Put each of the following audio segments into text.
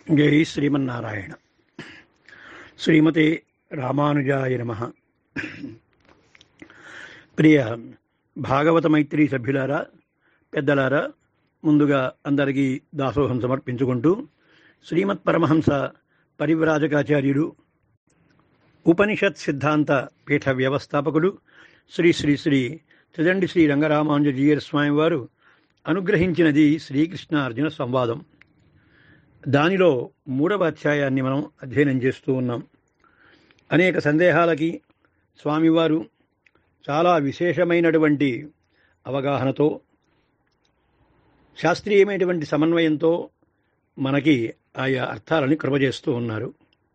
జై శ్రీమన్నారాయణ శ్రీమతే రామానుజాయ నమ ప్రియ భాగవత మైత్రి సభ్యులారా పెద్దలారా ముందుగా అందరికీ దాసోహం సమర్పించుకుంటూ శ్రీమత్ పరమహంస పరివ్రాజకాచార్యుడు ఉపనిషత్ సిద్ధాంత పీఠ వ్యవస్థాపకుడు శ్రీ శ్రీ శ్రీ త్రిదండి శ్రీ రంగరామానుజీయర్ స్వామి వారు అనుగ్రహించినది శ్రీకృష్ణ అర్జున సంవాదం దానిలో మూడవ అధ్యాయాన్ని మనం అధ్యయనం చేస్తూ ఉన్నాం అనేక సందేహాలకి స్వామివారు చాలా విశేషమైనటువంటి అవగాహనతో శాస్త్రీయమైనటువంటి సమన్వయంతో మనకి ఆయా అర్థాలని కృపజేస్తూ ఉన్నారు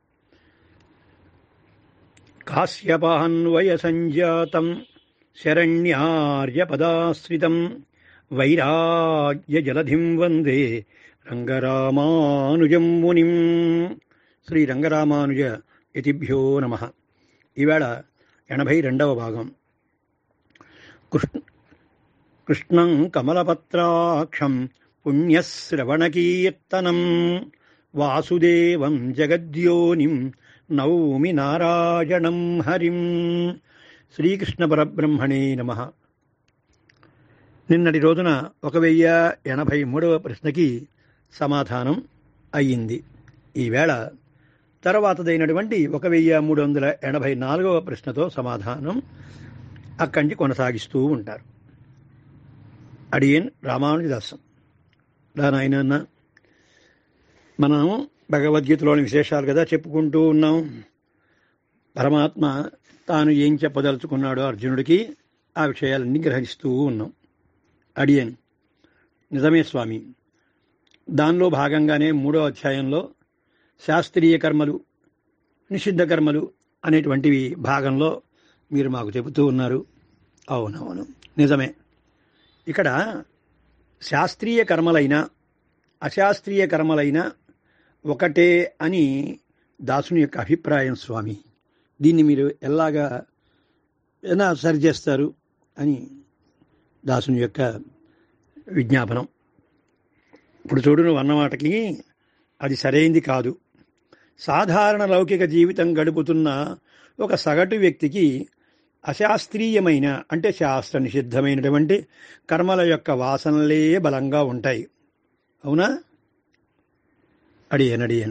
కాశ్యపాన్వయ సంజాతం శరణ్యార్యపదాశ్రితం వైరాగ్య జలధిం వందే రంగరామానుజం మునిం శ్రీ రంగరామానుజ యతిభ్యో నమ ఈవేళ ఎనభై రెండవ భాగం కృష్ణ కృష్ణం కమలపత్రాక్షం పుణ్యశ్రవణకీర్తనం వాసుదేవం జగద్యోనిం నౌమి నారాయణం హరిం శ్రీకృష్ణ పరబ్రహ్మణే నమ నిన్నటి రోజున ఒక వెయ్యి ఎనభై మూడవ ప్రశ్నకి సమాధానం అయ్యింది ఈవేళ తర్వాతదైనటువంటి ఒక వెయ్యి మూడు వందల ఎనభై నాలుగవ ప్రశ్నతో సమాధానం అక్కడి నుంచి కొనసాగిస్తూ ఉంటారు అడియన్ రామానుజదాసం నాయన మనం భగవద్గీతలోని విశేషాలు కదా చెప్పుకుంటూ ఉన్నాం పరమాత్మ తాను ఏం చెప్పదలుచుకున్నాడో అర్జునుడికి ఆ విషయాలన్నీ గ్రహిస్తూ ఉన్నాం అడియన్ నిజమే స్వామి దానిలో భాగంగానే మూడో అధ్యాయంలో శాస్త్రీయ కర్మలు నిషిద్ధ కర్మలు అనేటువంటివి భాగంలో మీరు మాకు చెబుతూ ఉన్నారు అవునవును నిజమే ఇక్కడ శాస్త్రీయ కర్మలైన అశాస్త్రీయ కర్మలైన ఒకటే అని దాసుని యొక్క అభిప్రాయం స్వామి దీన్ని మీరు ఎలాగా ఎలా సరిచేస్తారు అని దాసుని యొక్క విజ్ఞాపనం ఇప్పుడు చూడు నువ్వు అన్నమాటకి అది సరైంది కాదు సాధారణ లౌకిక జీవితం గడుపుతున్న ఒక సగటు వ్యక్తికి అశాస్త్రీయమైన అంటే శాస్త్ర నిషిద్ధమైనటువంటి కర్మల యొక్క వాసనలే బలంగా ఉంటాయి అవునా అడియన్ అడియన్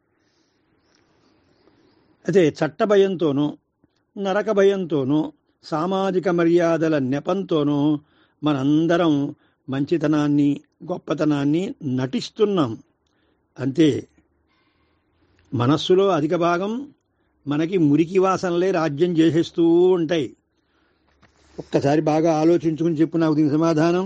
అయితే చట్ట భయంతోనూ నరక భయంతోనూ సామాజిక మర్యాదల నెపంతోనూ మనందరం మంచితనాన్ని గొప్పతనాన్ని నటిస్తున్నాం అంతే మనస్సులో అధిక భాగం మనకి మురికి వాసనలే రాజ్యం చేసేస్తూ ఉంటాయి ఒక్కసారి బాగా ఆలోచించుకుని చెప్పు నాకు దీని సమాధానం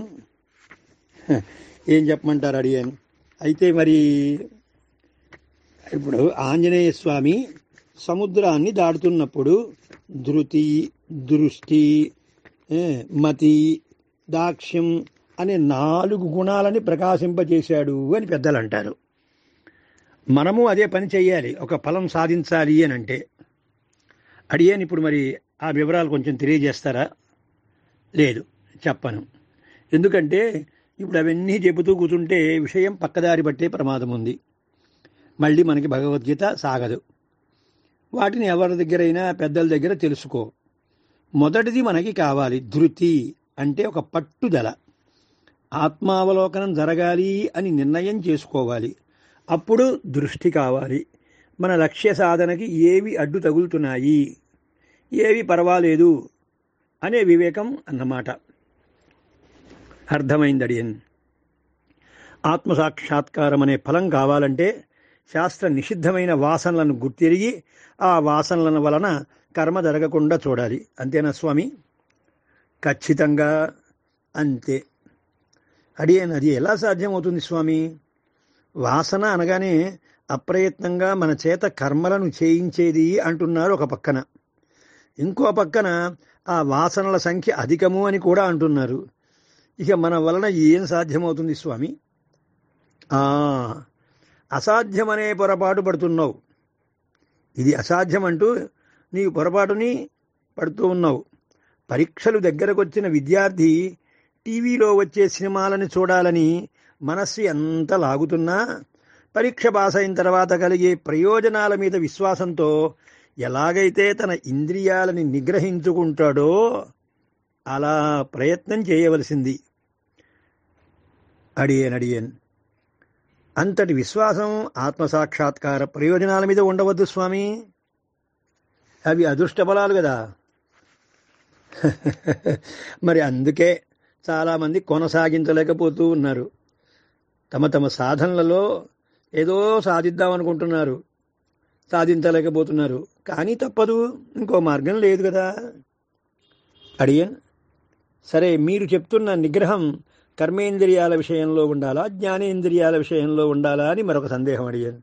ఏం చెప్పమంటారు అడిగాను అయితే మరి ఇప్పుడు ఆంజనేయ స్వామి సముద్రాన్ని దాటుతున్నప్పుడు ధృతి దృష్టి మతి దాక్ష్యం అనే నాలుగు గుణాలని ప్రకాశింపజేశాడు అని పెద్దలు అంటారు మనము అదే పని చేయాలి ఒక ఫలం సాధించాలి అని అంటే అడిగాను ఇప్పుడు మరి ఆ వివరాలు కొంచెం తెలియజేస్తారా లేదు చెప్పను ఎందుకంటే ఇప్పుడు అవన్నీ చెబుతూ కూర్చుంటే విషయం పక్కదారి పట్టే ప్రమాదం ఉంది మళ్ళీ మనకి భగవద్గీత సాగదు వాటిని ఎవరి దగ్గరైనా పెద్దల దగ్గర తెలుసుకో మొదటిది మనకి కావాలి ధృతి అంటే ఒక పట్టుదల ఆత్మావలోకనం జరగాలి అని నిర్ణయం చేసుకోవాలి అప్పుడు దృష్టి కావాలి మన లక్ష్య సాధనకి ఏవి అడ్డు తగులుతున్నాయి ఏవి పర్వాలేదు అనే వివేకం అన్నమాట అర్థమైంది అడియన్ ఆత్మసాక్షాత్కారం అనే ఫలం కావాలంటే శాస్త్ర నిషిద్ధమైన వాసనలను గుర్తిరిగి ఆ వాసనల వలన కర్మ జరగకుండా చూడాలి అంతేనా స్వామి ఖచ్చితంగా అంతే అడియన్ అది ఎలా సాధ్యమవుతుంది స్వామి వాసన అనగానే అప్రయత్నంగా మన చేత కర్మలను చేయించేది అంటున్నారు ఒక పక్కన ఇంకో పక్కన ఆ వాసనల సంఖ్య అధికము అని కూడా అంటున్నారు ఇక మన వలన ఏం సాధ్యమవుతుంది స్వామి అసాధ్యమనే పొరపాటు పడుతున్నావు ఇది అసాధ్యం అంటూ నీవు పొరపాటుని పడుతూ ఉన్నావు పరీక్షలు దగ్గరకు వచ్చిన విద్యార్థి టీవీలో వచ్చే సినిమాలని చూడాలని మనస్సు ఎంత లాగుతున్నా పరీక్ష పాస్ అయిన తర్వాత కలిగే ప్రయోజనాల మీద విశ్వాసంతో ఎలాగైతే తన ఇంద్రియాలని నిగ్రహించుకుంటాడో అలా ప్రయత్నం చేయవలసింది అడియన్ అడియన్ అంతటి విశ్వాసం ఆత్మసాక్షాత్కార ప్రయోజనాల మీద ఉండవద్దు స్వామి అవి అదృష్ట బలాలు కదా మరి అందుకే చాలామంది కొనసాగించలేకపోతూ ఉన్నారు తమ తమ సాధనలలో ఏదో సాధిద్దామనుకుంటున్నారు సాధించలేకపోతున్నారు కానీ తప్పదు ఇంకో మార్గం లేదు కదా అడియన్ సరే మీరు చెప్తున్న నిగ్రహం కర్మేంద్రియాల విషయంలో ఉండాలా జ్ఞానేంద్రియాల విషయంలో ఉండాలా అని మరొక సందేహం అడిగాను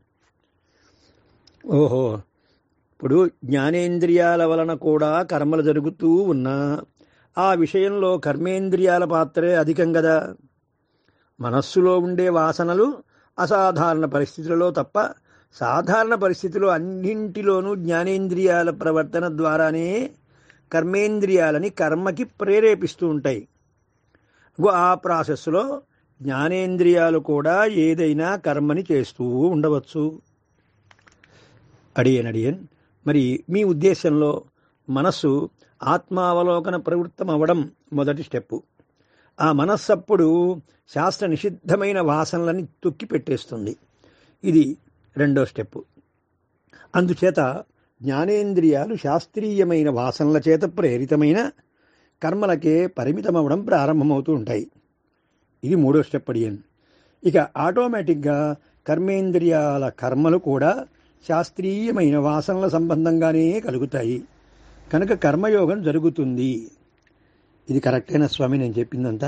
ఓహో ఇప్పుడు జ్ఞానేంద్రియాల వలన కూడా కర్మలు జరుగుతూ ఉన్నా ఆ విషయంలో కర్మేంద్రియాల పాత్రే అధికం కదా మనస్సులో ఉండే వాసనలు అసాధారణ పరిస్థితులలో తప్ప సాధారణ పరిస్థితిలో అన్నింటిలోనూ జ్ఞానేంద్రియాల ప్రవర్తన ద్వారానే కర్మేంద్రియాలని కర్మకి ప్రేరేపిస్తూ ఉంటాయి గో ఆ ప్రాసెస్లో జ్ఞానేంద్రియాలు కూడా ఏదైనా కర్మని చేస్తూ ఉండవచ్చు అడియన్ అడియన్ మరి మీ ఉద్దేశంలో మనస్సు ఆత్మావలోకన ప్రవృత్తం అవ్వడం మొదటి స్టెప్పు ఆ మనస్సప్పుడు శాస్త్ర నిషిద్ధమైన వాసనలని తొక్కి పెట్టేస్తుంది ఇది రెండో స్టెప్పు అందుచేత జ్ఞానేంద్రియాలు శాస్త్రీయమైన వాసనల చేత ప్రేరితమైన కర్మలకే పరిమితమవడం ప్రారంభమవుతూ ఉంటాయి ఇది మూడో స్టెప్ అడియన్ ఇక ఆటోమేటిక్గా కర్మేంద్రియాల కర్మలు కూడా శాస్త్రీయమైన వాసనల సంబంధంగానే కలుగుతాయి కనుక కర్మయోగం జరుగుతుంది ఇది కరెక్టేనా స్వామి నేను చెప్పిందంతా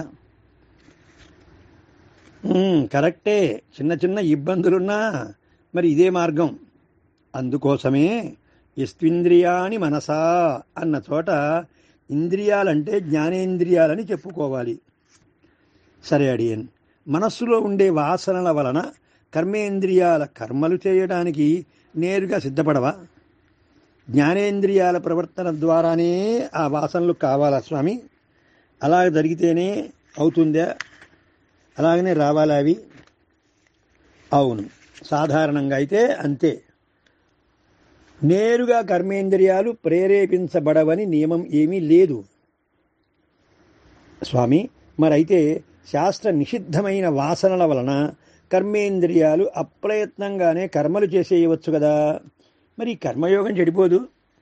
ఉమ్, కరెక్టే చిన్న చిన్న ఇబ్బందులున్నా మరి ఇదే మార్గం అందుకోసమే యస్వింద్రియాని మనసా అన్న చోట ఇంద్రియాలంటే జ్ఞానేంద్రియాలని చెప్పుకోవాలి సరే అడియన్ మనస్సులో ఉండే వాసనల వలన కర్మేంద్రియాల కర్మలు చేయడానికి నేరుగా సిద్ధపడవా జ్ఞానేంద్రియాల ప్రవర్తన ద్వారానే ఆ వాసనలు కావాలా స్వామి అలా జరిగితేనే అవుతుందా అలాగనే రావాలా అవి అవును సాధారణంగా అయితే అంతే నేరుగా కర్మేంద్రియాలు ప్రేరేపించబడవని నియమం ఏమీ లేదు స్వామి మరైతే శాస్త్ర నిషిద్ధమైన వాసనల వలన కర్మేంద్రియాలు అప్రయత్నంగానే కర్మలు చేసేయవచ్చు కదా మరి కర్మయోగం చెడిపోదు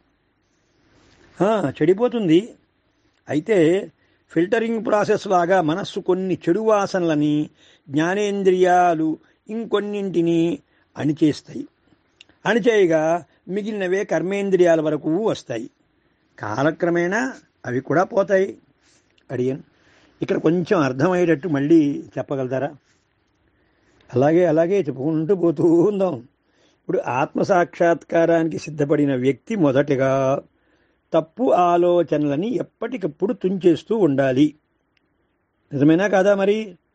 ఆ, చెడిపోతుంది అయితే ఫిల్టరింగ్ ప్రాసెస్ లాగా మనస్సు కొన్ని చెడు వాసనలని జ్ఞానేంద్రియాలు ఇంకొన్నింటిని అణిచేస్తాయి అణిచేయగా మిగిలినవే కర్మేంద్రియాల వరకు వస్తాయి కాలక్రమేణా అవి కూడా పోతాయి అడియన్ ఇక్కడ కొంచెం అర్థమయ్యేటట్టు మళ్ళీ చెప్పగలుగుతారా అలాగే అలాగే చెప్పుకుంటూ పోతూ ఉందాం ఇప్పుడు ఆత్మసాక్షాత్కారానికి సిద్ధపడిన వ్యక్తి మొదటగా తప్పు ఆలోచనలని ఎప్పటికప్పుడు తుంచేస్తూ ఉండాలి నిజమేనా కాదా మరి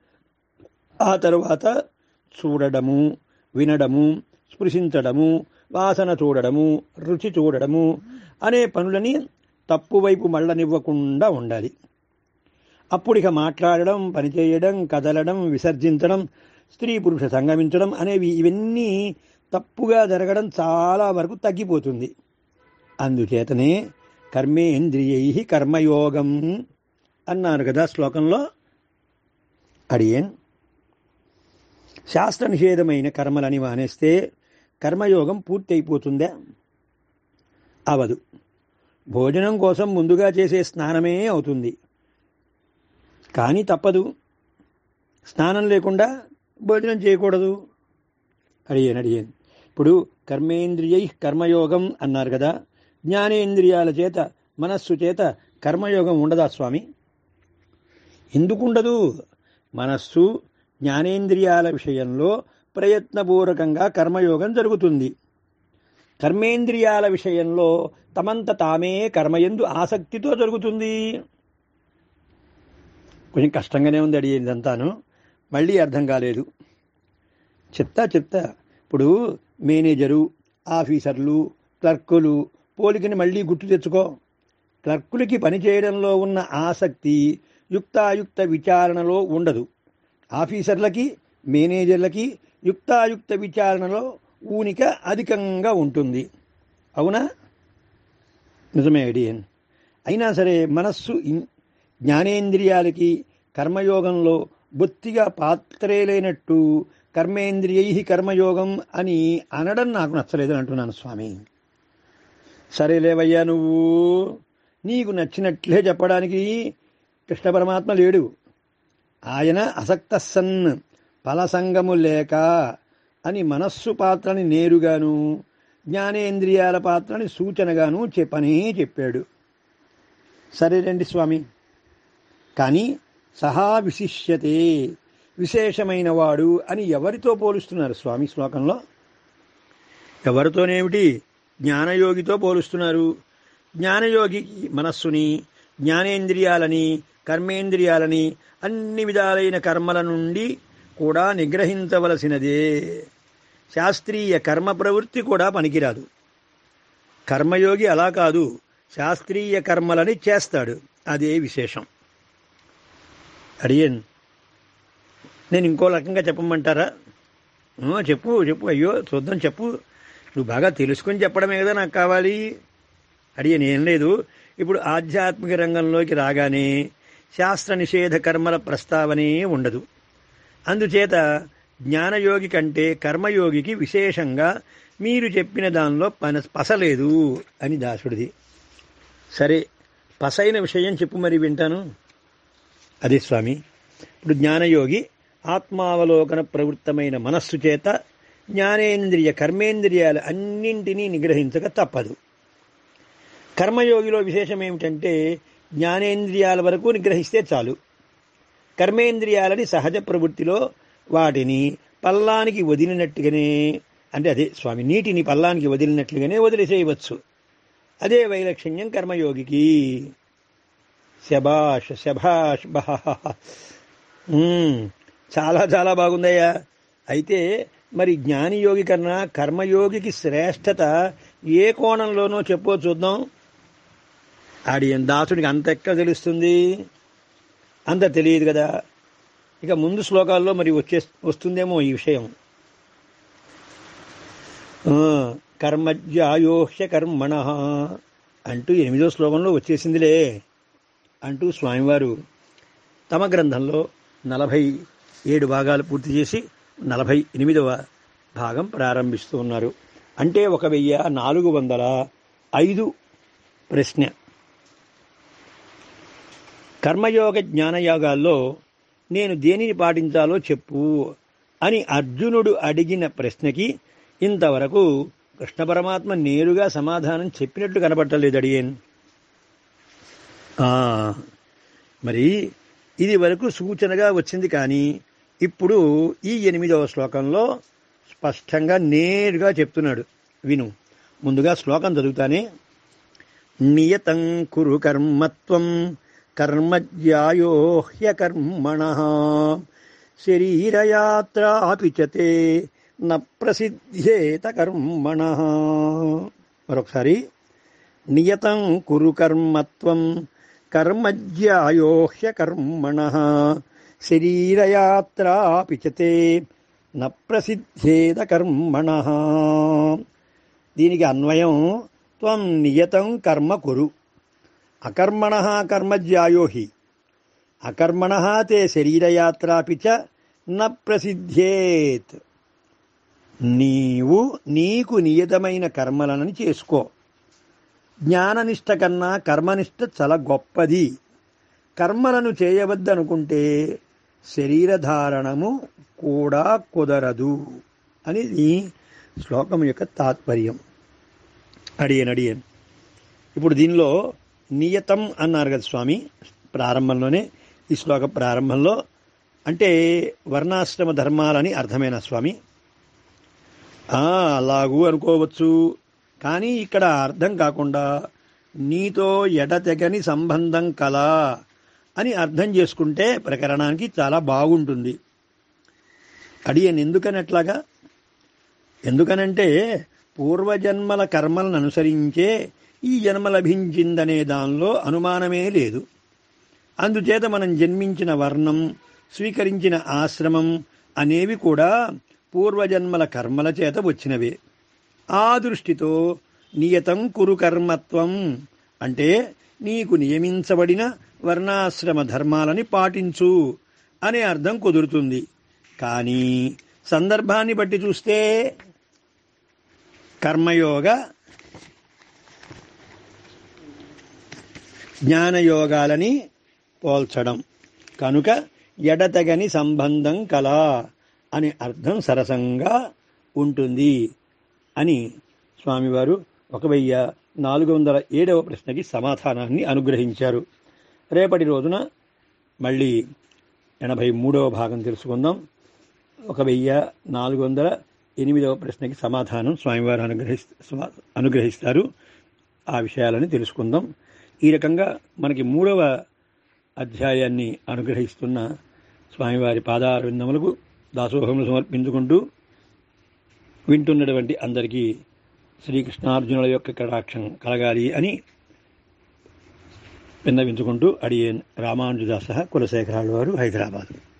ఆ తరువాత చూడడము వినడము స్పృశించడము వాసన చూడడము రుచి చూడడము అనే పనులని తప్పు వైపు మళ్ళనివ్వకుండా ఉండాలి అప్పుడు ఇక మాట్లాడడం పనిచేయడం కదలడం విసర్జించడం స్త్రీ పురుష సంగమించడం అనేవి ఇవన్నీ తప్పుగా జరగడం చాలా వరకు తగ్గిపోతుంది అందుచేతనే కర్మేంద్రియై కర్మయోగం అన్నారు కదా శ్లోకంలో అడియన్ శాస్త్ర నిషేధమైన కర్మలని మానేస్తే కర్మయోగం పూర్తి అయిపోతుందా అవదు భోజనం కోసం ముందుగా చేసే స్నానమే అవుతుంది కానీ తప్పదు స్నానం లేకుండా భోజనం చేయకూడదు అడిగాను అడిగాను ఇప్పుడు కర్మేంద్రియై కర్మయోగం అన్నారు కదా జ్ఞానేంద్రియాల చేత మనస్సు చేత కర్మయోగం ఉండదా స్వామి ఎందుకుండదు మనస్సు జ్ఞానేంద్రియాల విషయంలో ప్రయత్నపూర్వకంగా కర్మయోగం జరుగుతుంది కర్మేంద్రియాల విషయంలో తమంత తామే కర్మయందు ఆసక్తితో జరుగుతుంది కొంచెం కష్టంగానే ఉంది అడిగి ఇదంతాను మళ్ళీ అర్థం కాలేదు చెప్తా చెప్తా ఇప్పుడు మేనేజరు ఆఫీసర్లు క్లర్కులు పోలికని మళ్ళీ గుర్తు తెచ్చుకో క్లర్కులకి పనిచేయడంలో ఉన్న ఆసక్తి యుక్తాయుక్త విచారణలో ఉండదు ఆఫీసర్లకి మేనేజర్లకి యుక్తాయుక్త విచారణలో ఊనిక అధికంగా ఉంటుంది అవునా నిజమే అడియన్ అయినా సరే మనస్సు ఇన్- జ్ఞానేంద్రియాలకి కర్మయోగంలో బొత్తిగా పాత్రే లేనట్టు కర్మేంద్రియై కర్మయోగం అని అనడం నాకు నచ్చలేదని అంటున్నాను స్వామి సరేలేవయ్యా నువ్వు నీకు నచ్చినట్లే చెప్పడానికి కృష్ణ పరమాత్మ లేడు ఆయన అసక్త సన్ ఫలసంగము లేక అని మనస్సు పాత్రని నేరుగాను జ్ఞానేంద్రియాల పాత్రని సూచనగాను చెప్పనే చెప్పాడు సరేనండి స్వామి కానీ సహా విశిష్యతే విశేషమైన వాడు అని ఎవరితో పోలుస్తున్నారు స్వామి శ్లోకంలో ఎవరితోనేమిటి జ్ఞానయోగితో పోలుస్తున్నారు జ్ఞానయోగి మనస్సుని జ్ఞానేంద్రియాలని కర్మేంద్రియాలని అన్ని విధాలైన కర్మల నుండి కూడా నిగ్రహించవలసినదే శాస్త్రీయ కర్మ ప్రవృత్తి కూడా పనికిరాదు కర్మయోగి అలా కాదు శాస్త్రీయ కర్మలని చేస్తాడు అదే విశేషం అడియన్ నేను ఇంకో రకంగా చెప్పమంటారా ఆ, చెప్పు చెప్పు అయ్యో చూద్దాం చెప్పు నువ్వు బాగా తెలుసుకొని చెప్పడమే కదా నాకు కావాలి అడియన్ ఏం లేదు ఇప్పుడు ఆధ్యాత్మిక రంగంలోకి రాగానే శాస్త్ర నిషేధ కర్మల ప్రస్తావనే ఉండదు అందుచేత జ్ఞానయోగి కంటే కర్మయోగికి విశేషంగా మీరు చెప్పిన దానిలో పన పసలేదు అని దాసుడిది సరే పసైన విషయం చెప్పు మరి వింటాను అదే స్వామి ఇప్పుడు జ్ఞానయోగి ఆత్మావలోకన ప్రవృత్తమైన మనస్సు చేత జ్ఞానేంద్రియ కర్మేంద్రియాలు అన్నింటినీ నిగ్రహించక తప్పదు కర్మయోగిలో విశేషం ఏమిటంటే జ్ఞానేంద్రియాల వరకు నిగ్రహిస్తే చాలు కర్మేంద్రియాలని సహజ ప్రవృత్తిలో వాటిని పల్లానికి వదిలినట్టుగానే అంటే అదే స్వామి నీటిని పల్లానికి వదిలినట్లుగానే వదిలేసేయవచ్చు అదే వైలక్షణ్యం కర్మయోగికి శబాష్ శభాష్ బహ మ్మ్. చాలా చాలా బాగుందయ్యా అయితే మరి జ్ఞానియోగి కన్నా కర్మయోగికి శ్రేష్టత ఏ కోణంలోనో చెప్పో చూద్దాం ఆడి దాసుడికి అంత ఎక్కడ తెలుస్తుంది అంత తెలియదు కదా ఇక ముందు శ్లోకాల్లో మరి వచ్చే వస్తుందేమో ఈ విషయం ఆ, కర్మజ్యాయోహ్య కర్మణ అంటూ ఎనిమిదో శ్లోకంలో వచ్చేసిందిలే అంటూ స్వామివారు తమ గ్రంథంలో నలభై ఏడు భాగాలు పూర్తి చేసి నలభై ఎనిమిదవ భాగం ప్రారంభిస్తూ ఉన్నారు అంటే ఒక వెయ్యి నాలుగు వందల ఐదు ప్రశ్న కర్మయోగ జ్ఞానయోగాల్లో నేను దేనిని పాటించాలో చెప్పు అని అర్జునుడు అడిగిన ప్రశ్నకి ఇంతవరకు కృష్ణ పరమాత్మ నేరుగా సమాధానం చెప్పినట్లు కనపడలేదు అడిగేన్ ఆ, మరి ఇది వరకు సూచనగా వచ్చింది కానీ ఇప్పుడు ఈ ఎనిమిదవ శ్లోకంలో స్పష్టంగా నేరుగా చెప్తున్నాడు విను ముందుగా శ్లోకం చదువుతానే నియతం కురు కర్మత్వం కర్మజ్యాయోహ్య కర్మణ శరీరయాత్రాపి చ తే న ప్రసిద్ధేత కర్మణ మరొకసారి నియతం కురు కర్మత్వం కర్మజ్యాయోహ్య కర్మణ శరీరయాత్రాపి చ తే న ప్రసిద్ధేద కర్మణ దీనికి అన్వయం త్వం నియతం కర్మ కురు అకర్మణ కర్మజ్యాయోహి అకర్మణ తే శరీరయాత్రాపి చ న ప్రసిద్ధేత్ నీవు నీకు నియతమైన కర్మలను చేసుకో జ్ఞాననిష్ట కన్నా కర్మనిష్ట చాలా గొప్పది కర్మలను చేయవద్దనుకుంటే శరీరధారణము కూడా కుదరదు అనేది శ్లోకం యొక్క తాత్పర్యం అడియన్ అడియన్ ఇప్పుడు దీనిలో నియతం అన్నారు కదా స్వామి ప్రారంభంలోనే ఈ శ్లోక ప్రారంభంలో అంటే వర్ణాశ్రమ ధర్మాలని అర్థమైన స్వామి ఆ, అలాగూ అనుకోవచ్చు కానీ ఇక్కడ అర్థం కాకుండా నీతో ఎడతెగని సంబంధం కల అని అర్థం చేసుకుంటే ప్రకరణానికి చాలా బాగుంటుంది అడియన్ ఎందుకని అట్లాగా ఎందుకనంటే పూర్వజన్మల కర్మలను అనుసరించే ఈ జన్మ లభించిందనే దానిలో అనుమానమే లేదు అందుచేత మనం జన్మించిన వర్ణం స్వీకరించిన ఆశ్రమం అనేవి కూడా పూర్వజన్మల కర్మల చేత వచ్చినవే ఆ దృష్టితో నియతం కురు కర్మత్వం అంటే నీకు నియమించబడిన వర్ణాశ్రమ ధర్మాలని పాటించు అనే అర్థం కుదురుతుంది కానీ సందర్భాన్ని బట్టి చూస్తే కర్మయోగ జ్ఞానయోగాలని పోల్చడం కనుక ఎడతగని సంబంధం కల అనే అర్థం సరసంగా ఉంటుంది అని స్వామివారు ఒక వెయ్యి నాలుగు వందల ఏడవ ప్రశ్నకి సమాధానాన్ని అనుగ్రహించారు రేపటి రోజున మళ్ళీ ఎనభై మూడవ భాగం తెలుసుకుందాం ఒక వెయ్యి నాలుగు వందల ఎనిమిదవ ప్రశ్నకి సమాధానం స్వామివారు అనుగ్రహిస్ స్వా- అనుగ్రహిస్తారు ఆ విషయాలని తెలుసుకుందాం ఈ రకంగా మనకి మూడవ అధ్యాయాన్ని అనుగ్రహిస్తున్న స్వామివారి పాదారవిందములకు దాసోహములు సమర్పించుకుంటూ వింటున్నటువంటి అందరికీ శ్రీకృష్ణార్జునుల యొక్క కటాక్షం కలగాలి అని విన్నవించుకుంటూ అడియన్ రామానుజదాస కులశేఖరాలు వారు హైదరాబాద్